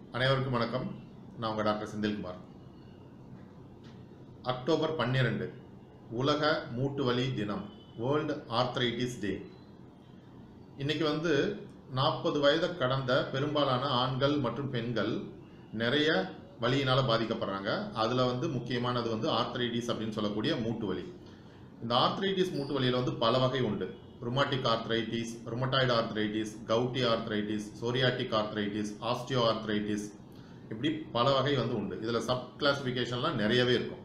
அனைவருக்கும் வணக்கம் நான் உங்கள் டாக்டர் செந்தில்குமார் அக்டோபர் பன்னிரெண்டு உலக மூட்டு வலி தினம் வேர்ல்டு ஆர்த்ரைட்டிஸ் டே இன்னைக்கு வந்து நாற்பது வயதை கடந்த பெரும்பாலான ஆண்கள் மற்றும் பெண்கள் நிறைய வலியினால் பாதிக்கப்படுறாங்க அதில் வந்து முக்கியமானது வந்து ஆர்த்ரைட்டிஸ் அப்படின்னு சொல்லக்கூடிய மூட்டு வலி இந்த ஆர்த்ரைட்டிஸ் மூட்டு வலியில் வந்து பல வகை உண்டு rheumatic arthritis rheumatoid arthritis gouty arthritis psoriatic arthritis osteo arthritis இப்படி பல வகை வந்து உண்டு இதில் சப் கிளாசிஃபிகேஷன்லாம் நிறையவே இருக்கும்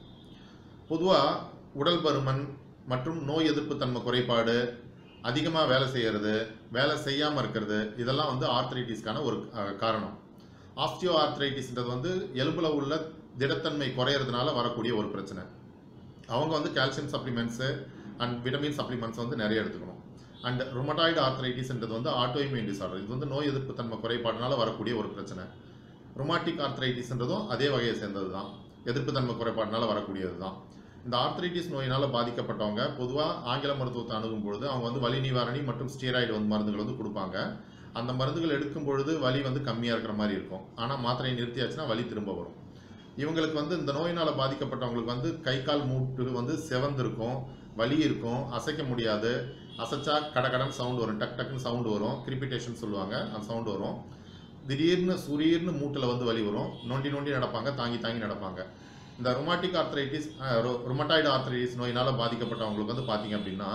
பொதுவாக உடல் பருமன் மற்றும் நோய் எதிர்ப்பு தன்மை குறைபாடு அதிகமாக வேலை செய்கிறது வேலை செய்யாமல் இருக்கிறது இதெல்லாம் வந்து ஆர்த்ரைட்டிஸ்க்கான ஒரு அஹ், காரணம் ஆஸ்டியோ ஆர்த்ரைட்டிஸ்ன்றது வந்து எலும்புல உள்ள திடத்தன்மை குறையிறதுனால வரக்கூடிய ஒரு பிரச்சனை அவங்க வந்து calcium supplements and vitamin supplements வந்து நிறைய எடுத்துக்கணும் அண்ட் ருமட்டாய்டு ஆர்த்ரைட்டிஸ்ன்றது வந்து ஆட்டோஇம்யூன் டிசார்டர் இது வந்து நோய் எதிர்ப்பு தன்மை குறைபாடுனால வரக்கூடிய ஒரு பிரச்சனை ருமாட்டிக் ஆர்த்ரைட்டிஸ்ன்றதும் அதே வகையை சேர்ந்தது தான் எதிர்ப்பு தன்மை குறைபாடுனால வரக்கூடியது தான் இந்த ஆர்த்ரைட்டிஸ் நோயினால் பாதிக்கப்பட்டவங்க பொதுவாக ஆங்கில மருத்துவத்தை அணுகும் பொழுது அவங்க வந்து வலி நிவாரணி மற்றும் ஸ்டீராய்டு வந்து மருந்துகள் வந்து கொடுப்பாங்க அந்த மருந்துகள் எடுக்கும் பொழுது வலி வந்து கம்மியாக இருக்கிற மாதிரி இருக்கும் ஆனால் மாத்திரையை நிறுத்தியாச்சுன்னா வலி திரும்ப வரும் இவங்களுக்கு வந்து இந்த நோயினால் பாதிக்கப்பட்டவங்களுக்கு வந்து கை கால் மூட்டு வந்து செவந்திருக்கும் வலி இருக்கும் அசைக்க முடியாது அசைச்சா கடகடன் சவுண்ட் வரும் டக் டக்குன்னு சவுண்டு வரும் கிரிபிட்டேஷன் சொல்லுவாங்க அந்த சவுண்டு வரும் திடீர்னு சுரீர்னு மூட்டில் வந்து வலி வரும் நொண்டி நொண்டி நடப்பாங்க தாங்கி தாங்கி நடப்பாங்க இந்த ருமாட்டிக் ஆர்த்ரைட்டிஸ் ருமட்டாய்டு ஆர்த்ரைட்டிஸ் நோயினால் பாதிக்கப்பட்டவங்களுக்கு வந்து பார்த்தீங்க அப்படின்னா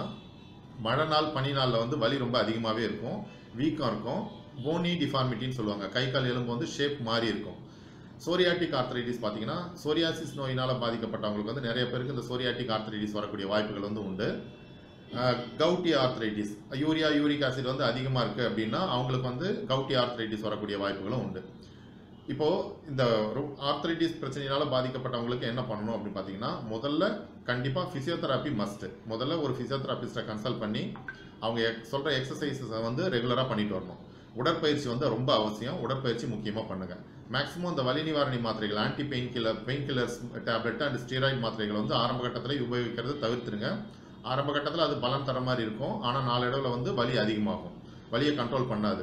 மழை நாள் பனி நாளில் வந்து வலி ரொம்ப அதிகமாகவே இருக்கும் வீக்கம் இருக்கும் போனி டிஃபார்மிட்டின்னு சொல்லுவாங்க கை கால் எலும்பு வந்து ஷேப் மாறி இருக்கும் சோரியாட்டிக் ஆர்த்ரைட்டிஸ் பார்த்தீங்கன்னா சோரியாசிஸ் நோயினால் பாதிக்கப்பட்டவங்களுக்கு வந்து நிறைய பேருக்கு இந்த சோரியாட்டிக் ஆர்த்ரைட்டிஸ் வரக்கூடிய வாய்ப்புகள் வந்து உண்டு அஹ், gouty arthritis urea uric acid வந்து அதிகமாக இருக்குது அப்படின்னா அவங்களுக்கு வந்து கவுட்டி ஆர்த்ரைட்டிஸ் வரக்கூடிய வாய்ப்புகளும் உண்டு இப்போது இந்த ஆர்த்ரைட்டிஸ் பிரச்சனையினால பாதிக்கப்பட்டவங்களுக்கு என்ன பண்ணணும் அப்படின்னு பார்த்தீங்கன்னா முதல்ல கண்டிப்பாக ஃபிசியோதெரப்பி மஸ்ட்டு முதல்ல ஒரு ஃபிசியோதெரபிஸ்ட்டை கன்சல்ட் பண்ணி அவங்க சொல்கிற எக்ஸசைசஸை வந்து ரெகுலராக பண்ணிட்டு வரணும் உடற்பயிற்சி வந்து ரொம்ப அவசியம் உடற்பயிற்சி முக்கியமாக பண்ணுங்கள் மேக்ஸிமம் இந்த வலி நிவாரணி மாத்திரைகள் anti pain killer pain killers tablet and steroid மாத்திரைகள் வந்து ஆரம்ப கட்டத்தில் உபயோகிக்கிறது தவிர்த்துருங்க ஆரம்ப கட்டத்தில் அது பலன் தர மாதிரி இருக்கும் ஆனால் நாளடைவில் வந்து வலி அதிகமாகும் வலியை கண்ட்ரோல் பண்ணாது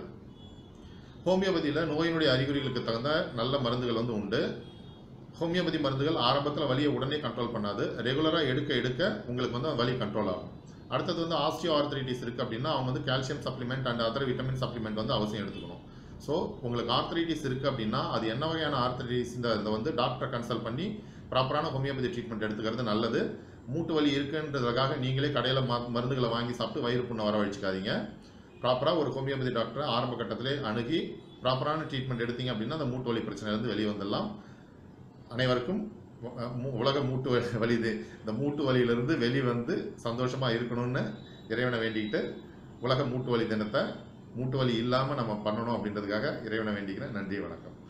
ஹோமியோபதியில் நோயினுடைய அறிகுறிகளுக்கு தகுந்த நல்ல மருந்துகள் வந்து உண்டு ஹோமியோபதி மருந்துகள் ஆரம்பத்தில் வலியை உடனே கண்ட்ரோல் பண்ணாது ரெகுலராக எடுக்க எடுக்க உங்களுக்கு வந்து வலி கண்ட்ரோல் ஆகும் அடுத்தது வந்து ஆஸ்டியோ ஆர்த்ரைட்டிஸ் இருக்குது அப்படின்னா அவங்க வந்து calcium supplement and other vitamin supplement வந்து அவசியம் எடுத்துக்கணும் ஸோ உங்களுக்கு ஆர்த்ரைட்டிஸ் இருக்குது அப்படின்னா அது என்ன வகையான ஆர்த்ரைட்டிஸ் இந்த இதை வந்து டாக்டரை கன்சல்ட் பண்ணி ப்ராப்பரான ஹோமியோபதி ட்ரீட்மெண்ட் எடுத்துக்கிறது நல்லது மூட்டு வலி இருக்குன்றதுக்காக நீங்களே கடையில் மருந்துகளை வாங்கி சாப்பிட்டு வயிறு புண்ணை வரவழைச்சிக்காதீங்க ப்ராப்பராக ஒரு ஹோமியோபதி டாக்டரை ஆரம்ப கட்டத்திலே அணுகி ப்ராப்பரான ட்ரீட்மெண்ட் எடுத்தீங்க அப்படின்னா அந்த மூட்டு வலி பிரச்சனையிலேருந்து வெளியே வந்துடலாம் அனைவருக்கும் வ- மு- உலக மூட்டு வலி வலி இது இந்த மூட்டு வலியிலிருந்து வெளிவந்து சந்தோஷமாக இருக்கணும்னு இறைவனை வேண்டிக்கிட்டு உலக மூட்டு வலி தினத்தை மூட்டு வலி இல்லாமல் நம்ம பண்ணணும் அப்படின்றதுக்காக இறைவனை வேண்டிக்கிறேன் நன்றி வணக்கம்